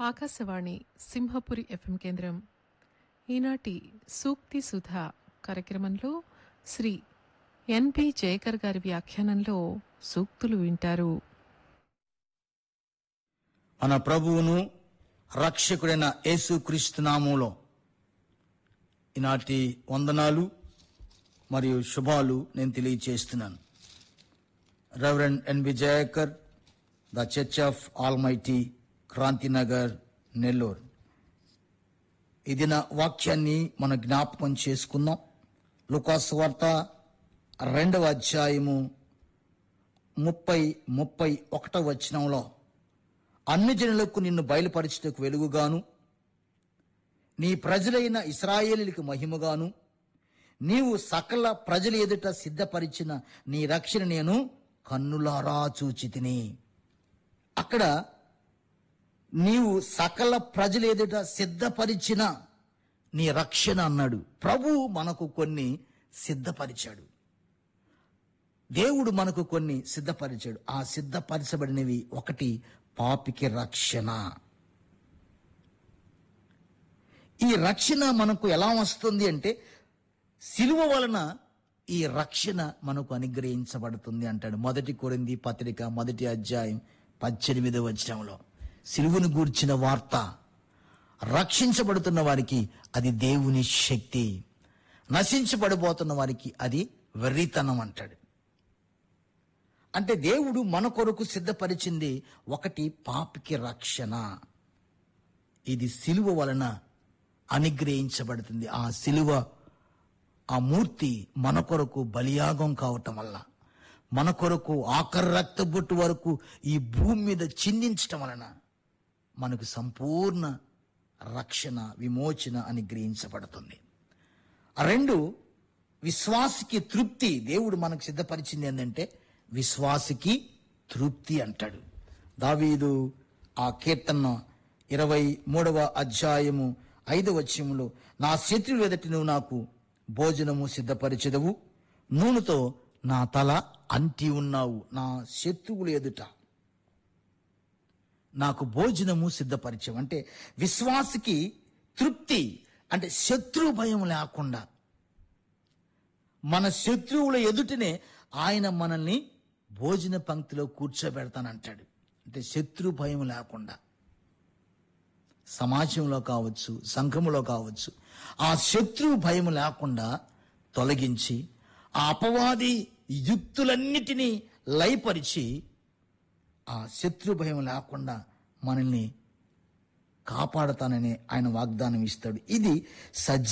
Akashvani Simhapuri FM కేంద్రం ఈనాటి సూక్తి సుధ కార్యక్రమంలో శ్రీ ఎన్పి జయకర్ గారి వ్యాఖ్యానంలో సూక్తులు వింటారు మన ప్రభువును రక్షకుడైన యేసుక్రీస్తు నామంలో ఈనాటి వందనాలు మరియు శుభాలు నేను తెలియచేస్తున్నాను reverend NB Jayakar the church of almighty Kranthinagar Nellore ఈ దిన వాక్యాన్ని మన జ్ఞాపకం చేసుకుందాం లుకాసు వార్త రెండవ అధ్యాయము ముప్పై ముప్పై ఒకటవ వచనంలో అన్ని జనులకు నిన్ను బయలుపరచుటకు వెలుగుగాను నీ ప్రజలైన ఇస్రాయేలీలకు మహిమగాను నీవు సకల ప్రజల ఎదుట సిద్ధపరిచిన నీ రక్షణ నేను కన్నులారా చూచితిని అక్కడ నీవు సకల ప్రజల ఎదుట సిద్ధపరిచిన నీ రక్షణ అన్నాడు ప్రభువు మనకు కొన్ని సిద్ధపరిచాడు దేవుడు మనకు కొన్ని సిద్ధపరిచాడు ఆ సిద్ధపరచబడినవి ఒకటి పాపికి రక్షణ ఈ రక్షణ మనకు ఎలా వస్తుంది అంటే సిలువ వలన ఈ రక్షణ మనకు అనుగ్రహించబడుతుంది అంటాడు మొదటి కొరింది పత్రిక మొదటి అధ్యాయం పద్దెనిమిదవ వచనంలో సిలువను గూర్చిన వార్త రక్షించబడుతున్న వారికి అది దేవుని శక్తి నశించబడిపోతున్న వారికి అది వెర్రితనం అంటాడు అంటే దేవుడు మన కొరకు సిద్ధపరిచింది ఒకటి పాపికి రక్షణ ఇది సిలువ వలన అనుగ్రహించబడుతుంది ఆ సిలువ ఆ మూర్తి మన కొరకు బలియాగం కావటం వల్ల మన కొరకు ఆఖరి రక్తబొట్టు వరకు ఈ భూమి మీద చిందించటం వలన మనకు సంపూర్ణ రక్షణ విమోచన అనుగ్రహించబడుతుంది ఆ రెండు విశ్వాసికి తృప్తి దేవుడు మనకు సిద్ధపరిచింది ఏంటంటే విశ్వాసికి తృప్తి అంటాడు దావీదు ఆ కీర్తన ఇరవై మూడవ అధ్యాయము ఐదవ వచనములో నా శత్రువుల ఎదుటి నువ్వు నాకు భోజనము సిద్ధపరిచెదవు నూనెతో నా తల అంటి ఉన్నావు నా శత్రువుల ఎదుట నాకు భోజనము సిద్ధపరిచావు అంటే విశ్వాసికి తృప్తి అంటే శత్రు భయం లేకుండా మన శత్రువుల ఎదుటనే ఆయన మనల్ని భోజన పంక్తిలో కూర్చోబెడతానంటాడు అంటే శత్రు భయం లేకుండా సమాజంలో కావచ్చు సంఘములో కావచ్చు ఆ శత్రు భయం లేకుండా తొలగించి ఆ అపవాది యుక్తులన్నిటినీ లయపరిచి ఆ శత్రు భయం లేకుండా మనల్ని కాపాడతానని ఆయన వాగ్దానం ఇస్తాడు ఇది సజ్జ